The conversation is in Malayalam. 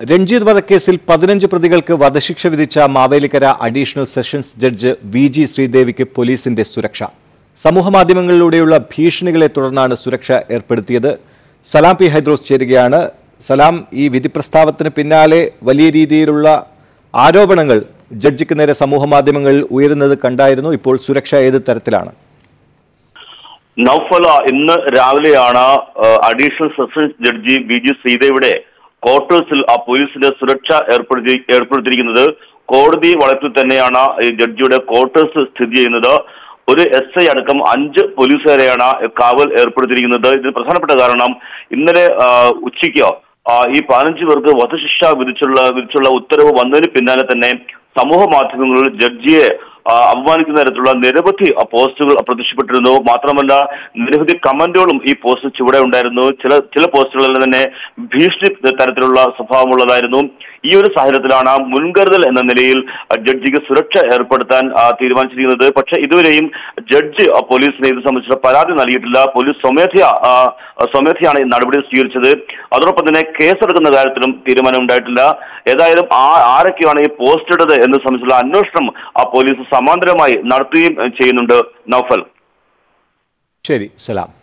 രഞ്ജിത്ത് വധക്കേസിൽ പതിനഞ്ച് പ്രതികൾക്ക് വധശിക്ഷ വിധിച്ച Mavelikkara additional sessions judge V G ശ്രീദേവിക്ക് പോലീസിന്റെ സുരക്ഷ സമൂഹമാധ്യമങ്ങളിലൂടെയുള്ള ഭീഷണികളെ തുടർന്നാണ് സുരക്ഷ ഏർപ്പെടുത്തിയത് സലാം പി ഹൈദ്രോസ് ചേരുകയാണ് സലാം ഈ വിധി പ്രസ്താവത്തിന് പിന്നാലെ വലിയ രീതിയിലുള്ള ആരോപണങ്ങൾ ജഡ്ജിക്ക് നേരെ സമൂഹമാധ്യമങ്ങളിൽ ഉയരുന്നത് കണ്ടായിരുന്നു ഇപ്പോൾ സുരക്ഷ ഏത് തരത്തിലാണ് നൌഫല ഇന്ന് രാവിലെയാണ് ഏഹ്, additional sessions judge B G ശ്രീദേവിയുടെ ക്വാർട്ടേഴ്സിൽ ആ പോലീസിന്റെ സുരക്ഷ ഏർപ്പെടുത്തി ഏർപ്പെടുത്തിയിരിക്കുന്നത് കോടതി വളപ്പിൽ തന്നെയാണ് ഈ ജഡ്ജിയുടെ ക്വാർട്ടേഴ്സ് സ്ഥിതി ചെയ്യുന്നത് ഒരു എസ് ഐ അടക്കം അഞ്ച് പോലീസുകാരെയാണ് കാവൽ ഏർപ്പെടുത്തിയിരിക്കുന്നത് ഇതിന് പ്രധാനപ്പെട്ട കാരണം ഇന്നലെ ആ, ഉച്ചയ്ക്ക് ആ, ഈ പതിനഞ്ച് പേർക്ക് വധശിക്ഷ വിധിച്ചുള്ള വിധിച്ചുള്ള ഉത്തരവ് വന്നതിന് പിന്നാലെ തന്നെ സമൂഹ മാധ്യമങ്ങളിൽ ജഡ്ജിയെ ആ, അപമാനിക്കുന്ന തരത്തിലുള്ള നിരവധി ആ, പോസ്റ്റുകൾ പ്രത്യക്ഷപ്പെട്ടിരുന്നു മാത്രമല്ല നിരവധി കമന്റുകളും ഈ പോസ്റ്റ് ചുവടെ ഉണ്ടായിരുന്നു ചില ചില പോസ്റ്റുകളിൽ തന്നെ ഭീഷണി തരത്തിലുള്ള സ്വഭാവമുള്ളതായിരുന്നു ഈ ഒരു സാഹചര്യത്തിലാണ് മുൻകരുതൽ എന്ന നിലയിൽ ആ, ജഡ്ജിക്ക് സുരക്ഷ ഏർപ്പെടുത്താൻ ആ, തീരുമാനിച്ചിരിക്കുന്നത് പക്ഷേ ഇതുവരെയും ജഡ്ജി ആ, പോലീസിന് ഇത് സംബന്ധിച്ച പരാതി നൽകിയിട്ടില്ല പോലീസ് സ്വമേധയ ആ, സ്വമേധയാണ് ഈ നടപടി സ്വീകരിച്ചത് അതോടൊപ്പം തന്നെ കേസെടുക്കുന്ന കാര്യത്തിലും തീരുമാനം ഉണ്ടായിട്ടില്ല ഏതായാലും ആ ആരൊക്കെയാണ് ഈ പോസ്റ്റ് ഇട്ടത് എന്ന് സംബന്ധിച്ചുള്ള അന്വേഷണം ആ പോലീസ് സമാന്തരമായി നടത്തുകയും ഏഹ്, ചെയ്യുന്നുണ്ട് നൌഫൽ ശരി സലാം